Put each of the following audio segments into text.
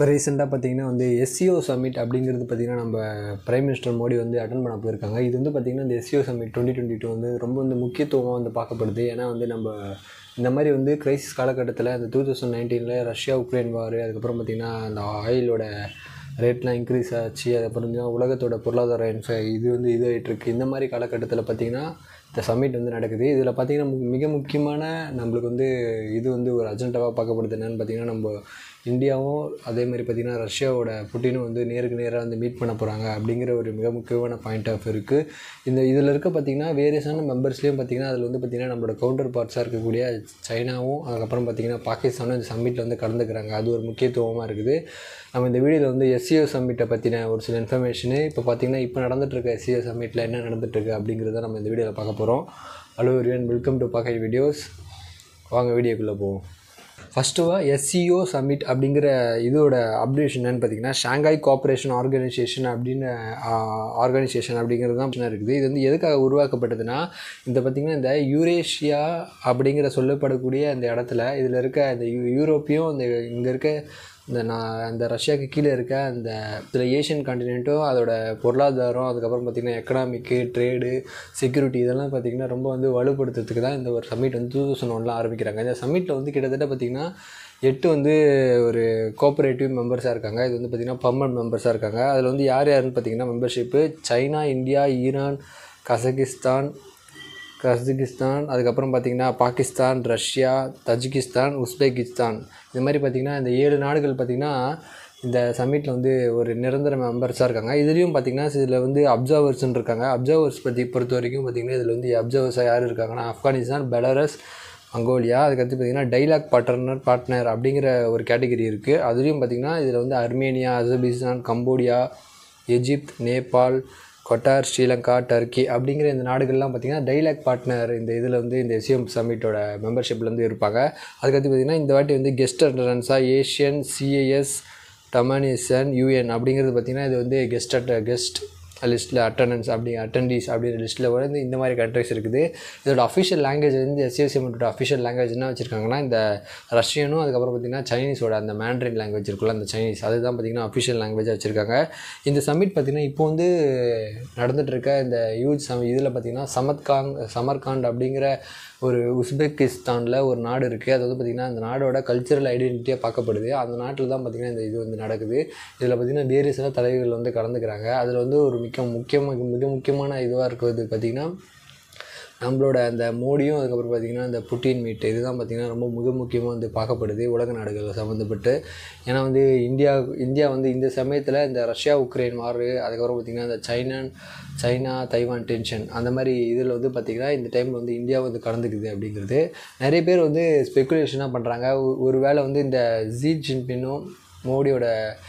இப்போ ரீசெண்டாக பார்த்தீங்கன்னா வந்து எஸ்சிஓ சமிட் அப்படிங்கிறது பார்த்தீங்கன்னா நம்ம பிரைம் மினிஸ்டர் மோடி வந்து அட்டன் பண்ண போயிருக்காங்க இது வந்து பார்த்திங்கன்னா இந்த SCO summit twenty twenty two வந்து ரொம்ப வந்து முக்கியத்துவமாக வந்து பார்க்கப்படுது ஏன்னா வந்து நம்ம இந்த மாதிரி வந்து கிரைசிஸ் காலகட்டத்தில் அந்த டூ தௌசண்ட் நைன்டீனில் ரஷ்யா உக்ரைன் வார் அதுக்கப்புறம் பார்த்திங்கன்னா அந்த ஆயிலோட ரேட்லாம் இன்க்ரீஸ் ஆச்சு அதுக்கப்புறம் பார்த்தீங்கன்னா உலகத்தோட பொருளாதார இன்ஃப இது வந்து இதாகிட்டுருக்கு இந்த மாதிரி காலகட்டத்தில் பார்த்திங்கன்னா இந்த சம்மிட் வந்து நடக்குது இதில் பார்த்திங்கன்னா மு- மிக முக்கியமான நம்மளுக்கு வந்து இது வந்து ஒரு அஜெண்டாவாக பார்க்கப்படுது என்னென்னு பார்த்திங்கன்னா நம்ம இந்தியாவும் அதே மாதிரி பார்த்திங்கன்னா ரஷ்யாவோட புட்டினும் வந்து நேருக்கு நேராக வந்து மீட் பண்ண போகிறாங்க அப்படிங்கிற ஒரு மிக முக்கியமான பாயிண்ட் ஆஃப் இருக்குது இந்த இதில் இருக்க பார்த்திங்கன்னா வேரியஸான மெம்பர்ஸ்லேயும் பார்த்திங்கன்னா அதில் வந்து பார்த்திங்கன்னா நம்மளோட கவுண்டர் பார்ட்ஸாக இருக்கக்கூடிய சைனாவும் அதுக்கப்புறம் பார்த்திங்கன்னா பாகிஸ்தானும் இந்த சம்மிட்டில் வந்து கலந்துக்கிறாங்க அது ஒரு முக்கியத்துவமாக இருக்குது நம்ம இந்த வீடியோவில் வந்து எஸ்சிஓ சம்மிட்டை பற்றின ஒரு சில இன்ஃபர்மேஷனு இப்போ பார்த்திங்கன்னா இப்போ நடந்துட்டுருக்க எஸ்சிஓ சம்மிட்டில் என்ன நடந்துட்டுருக்கு அப்படிங்கிறத நம்ம இந்த வீடியோவில் பார்க்க போகிறோம் hello everyone welcome to pocket videos வாங்க வீடியோக்குள்ளே போவோம் ஃபஸ்ட்டுவா எஸ்சிஓ சம்மிட் அப்படிங்கிற இதோட அப்டேஷன் என்னன்னு பார்த்தீங்கன்னா ஷாங்காய் கோஆப்ரேஷன் ஆர்கனைசேஷன் அப்படின்னு ஆர்கனைசேஷன் அப்படிங்கிறது தான் பிரச்சனை இருக்குது இது வந்து எதுக்காக உருவாக்கப்பட்டதுன்னா இந்த பார்த்திங்கன்னா இந்த யூரேஷியா அப்படிங்கிற சொல்லப்படக்கூடிய அந்த இடத்துல இதில் இருக்க இந்த யூ யூரோப்பியும் இந்த இங்கே இருக்க இந்த நான் அந்த ரஷ்யாவுக்கு கீழே இருக்க அந்த இதில் ஏஷியன் காண்டினென்ட்டும் அதோட பொருளாதாரம் அதுக்கப்புறம் பார்த்திங்கன்னா எக்கனாமிக்கு ட்ரேடு செக்யூரிட்டி இதெல்லாம் பார்த்திங்கன்னா ரொம்ப வந்து வலுப்படுத்துறதுக்கு தான் இந்த ஒரு சம்மிட் வந்து டூ தௌசண்ட் ஒன்ல ஆரம்பிக்கிறாங்க இந்த சம்மிட்டில் வந்து கிட்டத்தட்ட பார்த்திங்கன்னா எட்டு வந்து ஒரு கோஆப்ரேட்டிவ் மெம்பர்ஸாக இருக்காங்க இது வந்து பார்த்திங்கன்னா பர்மனன்ட் மெம்பர்ஸாக இருக்காங்க அதில் வந்து யார் யாருன்னு பார்த்திங்கன்னா membership China India Iran Kazakhstan Kazakhstan அதுக்கப்புறம் பார்த்திங்கன்னா பாகிஸ்தான் ரஷ்யா தஜிகிஸ்தான் உஸ்பெகிஸ்தான் இது மாதிரி பார்த்திங்கன்னா இந்த ஏழு நாடுகள் பார்த்திங்கன்னா இந்த சம்மிட்டில் வந்து ஒரு நிரந்தர மெம்பர்ஸாக இருக்காங்க இதுலேயும் பார்த்திங்கன்னா இதில் வந்து அப்சர்வர்ஸ்னு இருக்காங்க அப்சர்வர்ஸ் பற்றி பொறுத்த வரைக்கும் பார்த்திங்கன்னா இதில் வந்து அப்சர்வர்ஸாக யார் இருக்காங்கன்னா ஆப்கானிஸ்தான் பெலரஸ் மங்கோலியா அதுக்கடுத்து பார்த்திங்கன்னா டைலாக் பார்ட்னர் பார்ட்னர் அப்படிங்கிற ஒரு கேட்டகரி இருக்குது அதுலேயும் பார்த்திங்கன்னா இதில் வந்து Armenia Azerbaijan Cambodia Egypt Nepal Qatar Sri Lanka Turkey அப்படிங்கிற இந்த நாடுகள்லாம் பார்த்திங்கன்னா டைலாக் பார்ட்னர் இந்த இதில் வந்து இந்த எஸ்எம் சம்மிட்டோட மெம்பர்ஷிப்பில் வந்து இருப்பாங்க அதுக்கடுத்து பார்த்திங்கன்னா இந்த வாட்டி வந்து கெஸ்ட் அட்டண்டன்ஸாக ஏஷியன் சிஏஎஸ் டமானிசன் யூஎன் அப்படிங்கிறது பார்த்திங்கன்னா இது வந்து கெஸ்ட் அட்ட கெஸ்ட் லிஸ்ட்டில் அட்டண்டன்ஸ் அப்படி அட்டண்டீஸ் அப்படிங்கிற லிஸ்ட்டில் வந்து இந்த மாதிரி கண்ட்ரிஸ் இருக்குது இதோட அஃபிஷியல் லாங்குவேஜ் வந்து எஸ்எஸ்எம்மோட அஃபிஷியல் லாங்குவேஜ் என்ன வச்சுருக்காங்கன்னா இந்த ரஷ்யனும் அதுக்கப்புறம் பார்த்திங்கன்னா சைனீஸோட அந்த மேண்ட்ரின் லாங்குவேஜ் இருக்குல்ல அந்த சைனீஸ் அதுதான் பார்த்திங்கன்னா அஃபிஷியல் லாங்குவேஜாக வச்சுருக்காங்க இந்த சம்மிட் பார்த்திங்கன்னா இப்போ வந்து நடந்துட்டு இருக்க இந்த யூத் சம் இதில் பார்த்திங்கன்னா சமத்காங் சமர்காண்ட் அப்படிங்கிற ஒரு உஸ்பெகிஸ்தானில் ஒரு நாடு இருக்குது அது வந்து பார்த்திங்கன்னா அந்த நாடோட கல்ச்சரல் ஐடென்டிட்டியாக பார்க்கப்படுது அந்த நாட்டில் தான் பார்த்திங்கன்னா இந்த இது வந்து நடக்குது இதில் பார்த்திங்கன்னா வேரியஸான தலைவர்கள் வந்து கலந்துக்கிறாங்க அதில் வந்து ஒரு மிக முக்கியமாக மிக முக்கியமான இதுவாக இருக்கிறது பார்த்திங்கன்னா நம்மளோட அந்த மோடியும் அதுக்கப்புறம் பார்த்திங்கன்னா இந்த புட்டின் மீட் இதுதான் பார்த்திங்கன்னா ரொம்ப மிக முக்கியமாக வந்து பார்க்கப்படுது உலக நாடுகள் சம்மந்தப்பட்டு ஏன்னா வந்து இந்தியா இந்தியா வந்து இந்த சமயத்தில் இந்த ரஷ்யா உக்ரைன் வார் அதுக்கப்புறம் பார்த்திங்கன்னா இந்த சைனா சைனா தைவான் டென்ஷன் அந்த மாதிரி இதில் வந்து பார்த்திங்கன்னா இந்த டைமில் வந்து இந்தியா வந்து கலந்துக்குது அப்படிங்கிறது நிறைய பேர் வந்து ஸ்பெக்குலேஷனாக பண்ணுறாங்க ஒரு வேளை வந்து இந்த ஜி ஜின்பின்னும் மோடியோட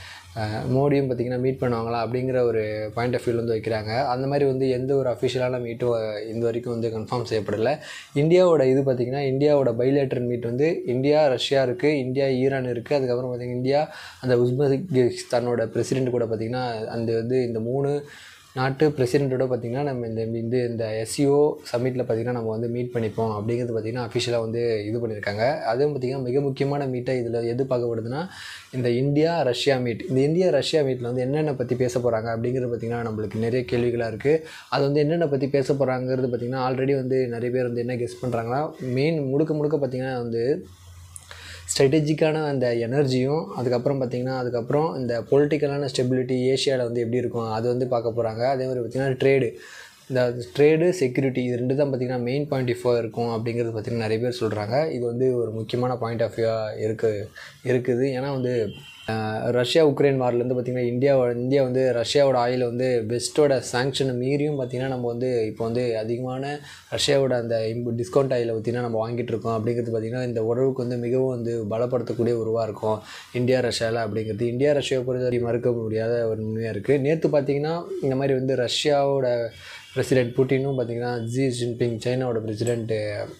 அஹ் மோடியும் பார்த்திங்கன்னா மீட் பண்ணுவாங்களா அப்படிங்கிற ஒரு பாயிண்ட் ஆஃப் வியூ வந்து வைக்கிறாங்க அந்த மாதிரி வந்து எந்த ஒரு அஃபிஷியலான மீட்டும் இந்த வரைக்கும் வந்து கன்ஃபார்ம் செய்யப்படலை இந்தியாவோட இது பார்த்திங்கன்னா இந்தியாவோட பைலேட்டர் மீட் வந்து இந்தியா ரஷ்யா இருக்குது இந்தியா ஈரான் இருக்குது அதுக்கப்புறம் பார்த்திங்கன்னா இந்தியா அந்த உஸ்பெகிஸ்தானோட பிரசிடெண்ட் கூட பார்த்திங்கன்னா அந்த வந்து இந்த மூணு நாட்டு பிரசிடெண்ட்டோட பார்த்திங்கன்னா நம்ம இந்த இந்த இந்த எஸ்சிஓ சம்மிட்டில் பார்த்திங்கன்னா நம்ம வந்து மீட் பண்ணிப்போம் அப்படிங்கிறது பார்த்திங்கன்னா அஃபிஷியலாக வந்து இது பண்ணியிருக்காங்க அதுவும் பார்த்திங்கன்னா மிக முக்கியமான மீட்டை இதில் எது பார்க்கப்படுதுன்னா இந்த இந்தியா ரஷ்யா மீட் இந்த இந்தியா ரஷ்யா மீட்டில் வந்து என்னென்ன பற்றி பேச போகிறாங்க அப்படிங்கிறது பார்த்திங்கன்னா நம்மளுக்கு நிறைய கேள்விகளாக இருக்குது அது வந்து என்னென்ன பற்றி பேச போகிறாங்கிறது பார்த்திங்கன்னா ஆல்ரெடி வந்து நிறைய பேர் வந்து என்ன கெஸ் பண்ணுறாங்கன்னா மெயின் முழுக்க முழுக்க பார்த்திங்கன்னா வந்து ஸ்ட்ராட்டஜிக்கான அந்த எனர்ஜியும் அதுக்கப்புறம் பார்த்திங்கன்னா அதுக்கப்புறம் இந்த பொலிட்டிக்கலான ஸ்டெபிலிட்டி ஏஷியாவில் வந்து எப்படி இருக்கும் அது வந்து பார்க்க போகிறாங்க அதே மாதிரி பார்த்திங்கன்னா ட்ரேடு இந்த ட்ரேடு செக்யூரிட்டி இது ரெண்டு தான் பார்த்திங்கன்னா மெயின் பாயிண்ட் ஆஃப் இருக்கும் அப்படிங்கிறது பார்த்திங்கன்னா நிறைய பேர் சொல்கிறாங்க இது வந்து ஒரு முக்கியமான பாயிண்ட் ஆஃப் வியூவாக இருக்கு இருக்குது ஏன்னா வந்து அஹ், ரஷ்யா உக்ரைன் வார்லேருந்து பார்த்திங்கன்னா இந்தியா இந்தியா வந்து ரஷ்யாவோட ஆயிலை வந்து வெஸ்ட்டோட சாங்ஷனை மீறியும் பார்த்திங்கன்னா நம்ம வந்து இப்போ வந்து அதிகமான ரஷ்யாவோட அந்த டிஸ்கவுண்ட் ஆயிலை பார்த்திங்கன்னா நம்ம வாங்கிட்டு இருக்கோம் அப்படிங்கிறது பார்த்திங்கன்னா இந்த உறவுக்கு வந்து மிகவும் வந்து பலப்படுத்தக்கூடிய உருவாக இருக்கும் இந்தியா ரஷ்யாவில் அப்படிங்கிறது இந்தியா ரஷ்யாவை பொறுத்த வரைக்கும் மறுக்க முடியாத ஒரு உண்மையாக இருக்குது நேற்று பார்த்திங்கன்னா இந்த மாதிரி வந்து ரஷ்யாவோட பிரசிடென்ட் புட்டினும் பார்த்திங்கன்னா ஜி ஜின்பிங் சைனாவோட பிரசிடென்ட்டு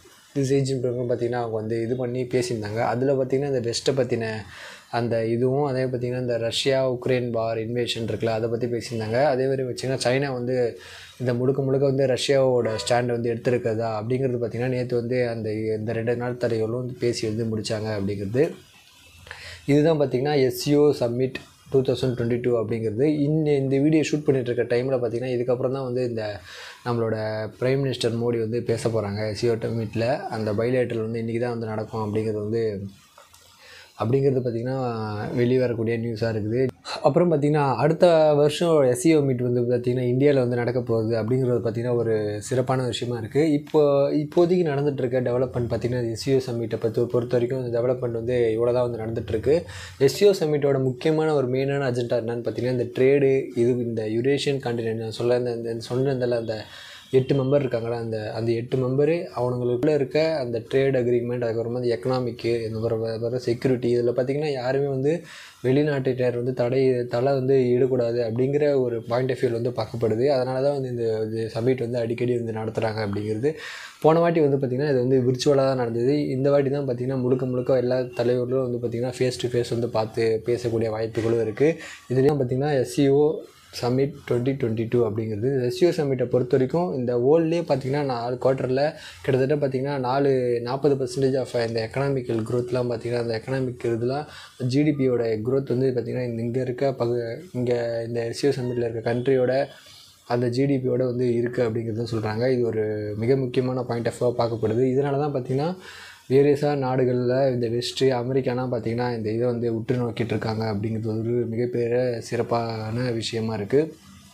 ஜி ஜின்பிங்கும் பார்த்திங்கன்னா அவங்க வந்து இது பண்ணி பேசியிருந்தாங்க அதில் பார்த்திங்கன்னா இந்த வெஸ்ட்டை பற்றின அந்த இதுவும் அதே பார்த்திங்கன்னா இந்த ரஷ்யா உக்ரைன் வார் இன்வேஷன் இருக்குல்ல அதை பற்றி பேசியிருந்தாங்க அதே மாதிரி வச்சிங்கன்னா சைனா வந்து இந்த முழுக்க முழுக்க வந்து ரஷ்யாவோட ஸ்டாண்ட் வந்து எடுத்திருக்கிறதா அப்படிங்கிறது பார்த்திங்கன்னா நேற்று வந்து அந்த இந்த ரெண்டு நாள் தடைகளும் வந்து பேசி வந்து முடித்தாங்க அப்படிங்கிறது இதுதான் பார்த்திங்கன்னா SCO summit two thousand twenty two அப்படிங்கிறது இந்த இந்த வீடியோ ஷூட் பண்ணிட்டு இருக்க டைமில் பார்த்திங்கன்னா இதுக்கப்புறம் தான் வந்து இந்த நம்மளோட பிரைம் மினிஸ்டர் மோடி வந்து பேச போகிறாங்க எஸ்சிஓ மீட்டில் அந்த பைலேட்டர் வந்து இன்றைக்கி தான் வந்து நடக்கும் அப்படிங்கிறது வந்து அப்படிங்கிறது பார்த்திங்கன்னா வெளியே வரக்கூடிய நியூஸாக இருக்குது அப்புறம் பார்த்திங்கன்னா அடுத்த வருஷம் எஸ்சிஓ மீட் வந்து பார்த்திங்கன்னா இந்தியாவில் வந்து நடக்க போகுது அப்படிங்கிறது பார்த்திங்கன்னா ஒரு சிறப்பான விஷயமா இருக்குது இப்போ இப்போதைக்கு நடந்துட்டு இருக்க டெவலப்மெண்ட் பார்த்திங்கன்னா எஸ்சிஓ சம்மிட்டை பற்றி பொறுத்த வரைக்கும் இந்த டெவலப்மெண்ட் வந்து இவ்வளோ தான் வந்து நடந்துகிட்ருக்கு எஸ்சிஓ சம்மிட்டோட முக்கியமான ஒரு மெயினான அஜெண்டா என்னன்னு பார்த்திங்கன்னா இந்த ட்ரேடு இது இந்த யுரேஷியன் காண்டினென்ட் நான் சொல்ல இந்த இந்த சொன்னதில் அந்த எட்டு மெம்பர் இருக்காங்களா அந்த அந்த எட்டு மெம்பரு அவனுங்களுக்குள்ளே இருக்க அந்த ட்ரேட் அக்ரிமெண்ட் அதுக்கப்புறமா அந்த எக்கனாமிக்கு இந்த வர வர செக்யூரிட்டி இதில் பார்த்திங்கன்னா யாருமே வந்து வெளிநாட்டினர் வந்து தடை தலை வந்து ஈடக்கூடாது அப்படிங்கிற ஒரு பாயிண்ட் ஆஃப் வியூவில் வந்து பார்க்கப்படுது அதனால தான் வந்து இந்த இது சமிட் வந்து அடிக்கடி வந்து நடத்துகிறாங்க அப்படிங்கிறது போன வாட்டி வந்து பார்த்திங்கன்னா இது வந்து விர்ச்சுவலாக தான் நடந்தது இந்த வாட்டி தான் பார்த்திங்கன்னா முழுக்க முழுக்க எல்லா தலைவர்களும் வந்து பார்த்திங்கன்னா ஃபேஸ் டு ஃபேஸ் வந்து பார்த்து பேசக்கூடிய வாய்ப்புகளும் இருக்குது இதுலேயும் பார்த்திங்கன்னா SCO summit twenty twenty two அப்படிங்கிறது எஸ்சிஓ சம்மிட்டை பொறுத்த வரைக்கும் இந்த வேர்ல்ட்லேயே பார்த்திங்கன்னா நாலு குவார்ட்டரில் கிட்டத்தட்ட பார்த்திங்கன்னா நாலு நாற்பது பர்சன்டேஜ் ஆஃப் இந்த எக்கனாமிக்கல் க்ரோத்லாம் பார்த்திங்கன்னா அந்த எக்கனாமிக் இதெல்லாம் ஜிடிபியோட க்ரோத் வந்து பார்த்திங்கன்னா இந்த இங்கே இருக்க பகு இங்கே இந்த எஸ்சிஓ சம்மிட்டில் இருக்க கண்ட்ரியோட அந்த ஜிடிபியோட வந்து இருக்குது அப்படிங்கிறத சொல்கிறாங்க இது ஒரு மிக முக்கியமான பாயிண்ட் ஆஃப் பார்க்கப்படுது இதனால தான் பார்த்திங்கன்னா வேரியஸாக நாடுகளில் இந்த வெஸ்ட்டு அமெரிக்கானா பார்த்திங்கன்னா இந்த இதை வந்து உற்று நோக்கிட்டு இருக்காங்க அப்படிங்கிறது ஒரு மிகப்பெரிய சிறப்பான விஷயமா இருக்குது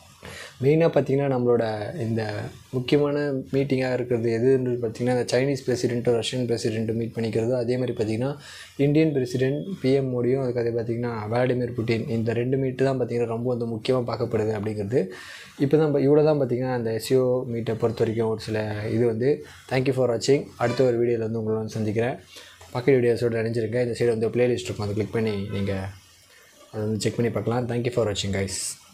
மெயினாக பார்த்திங்கன்னா நம்மளோட இந்த முக்கியமான மீட்டிங்காக இருக்கிறது எதுன்றது பார்த்திங்கன்னா இந்த சைனீஸ் பிரசிடென்ட்டும் ரஷ்யன் பிரசிடென்ட்டும் மீட் பண்ணிக்கிறது அதே மாதிரி பார்த்திங்கன்னா இந்தியன் பிரசிடென்ட் பிஎம் மோடியும் அதுக்கு அதே பார்த்திங்கன்னா விளாடிமிர் புட்டின் இந்த ரெண்டு மீட்டு தான் பார்த்திங்கன்னா ரொம்ப வந்து முக்கியமாக பார்க்கப்படுது அப்படிங்கிறது இப்போ தான் இவ்வளோ தான் பார்த்திங்கன்னா அந்த எஸ்சிஓ மீட்டை பொறுத்த வரைக்கும் ஒரு சில இது வந்து தேங்க்யூ ஃபார் வாட்சிங் அடுத்த ஒரு வீடியோவில் வந்து உங்களை வந்து சந்திக்கிறேன் பக்கத்து வீடியோஸோடு நினைஞ்சிருக்கேன் இந்த சைடு வந்து ப்ளேலிஸ்ட் இருக்கும் அதை கிளிக் பண்ணி நீங்கள் அதை வந்து செக் பண்ணி பார்க்கலாம் தேங்க்யூ ஃபார் வாட்சிங் கைஸ்